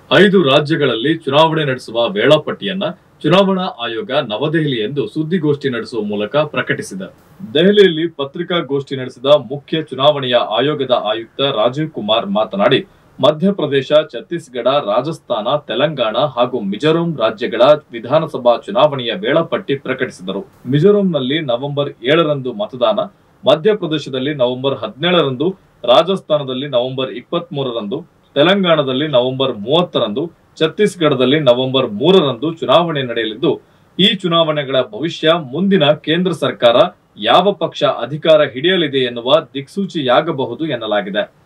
ಐದು ರಾಜ್ಯಗಳಲ್ಲಿ ಚುನಾವಣೆ ನಡೆಸುವ ವೇಳಾಪಟ್ಟಿಯನ್ನ ಚುನಾವಣಾ ಆಯೋಗ ನವದೆಹಲಿ ಎಂದು ಸುದ್ದಿಗೋಷ್ಠಿ ನಡೆಸುವ ಮೂಲಕ ಪ್ರಕಟಿಸಿದೆ ದೆಹಲಿಯಲ್ಲಿ ಪತ್ರಿಕಾಗೋಷ್ಠಿ ನಡೆಸಿದ ಮುಖ್ಯ ಚುನಾವಣೆಯ ಆಯೋಗದ ಆಯುಕ್ತ ರಾಜೀವ್ ಕುಮಾರ್ ಮಾತನಾಡಿ ಮಧ್ಯಪ್ರದೇಶ ಛತ್ತೀಸ್ಗಢ ರಾಜಸ್ಥಾನ ತೆಲಂಗಾಣ ಹಾಗೂ ಮಿಜೋರಾಂ ರಾಜ್ಯಗಳ ವಿಧಾನಸಭಾ ಚುನಾವಣೆಯ ವೇಳಾಪಟ್ಟಿ ಪ್ರಕಟಿಸಿದರು ಮಿಜೋರಾಂನಲ್ಲಿ ನವೆಂಬರ್ ಏಳರಂದು ಮತದಾನ ಮಧ್ಯಪ್ರದೇಶದಲ್ಲಿ ನವೆಂಬರ್ ಹದಿನೇಳರಂದು ರಾಜಸ್ಥಾನದಲ್ಲಿ ನವೆಂಬರ್ ಇಪ್ಪತ್ತ್ ಮೂರರಂದು ತೆಲಂಗಾಣದಲ್ಲಿ ನವೆಂಬರ್ ಮೂವತ್ತರಂದು ಛತ್ತೀಸ್ಗಢದಲ್ಲಿ ನವೆಂಬರ್ ಮೂರರಂದು ಚುನಾವಣೆ ನಡೆಯಲಿದ್ದು ಈ ಚುನಾವಣೆಗಳ ಭವಿಷ್ಯ ಮುಂದಿನ ಕೇಂದ್ರ ಸರ್ಕಾರ ಯಾವ ಪಕ್ಷ ಅಧಿಕಾರ ಹಿಡಿಯಲಿದೆ ಎನ್ನುವ ದಿಕ್ಸೂಚಿಯಾಗಬಹುದು ಎನ್ನಲಾಗಿದೆ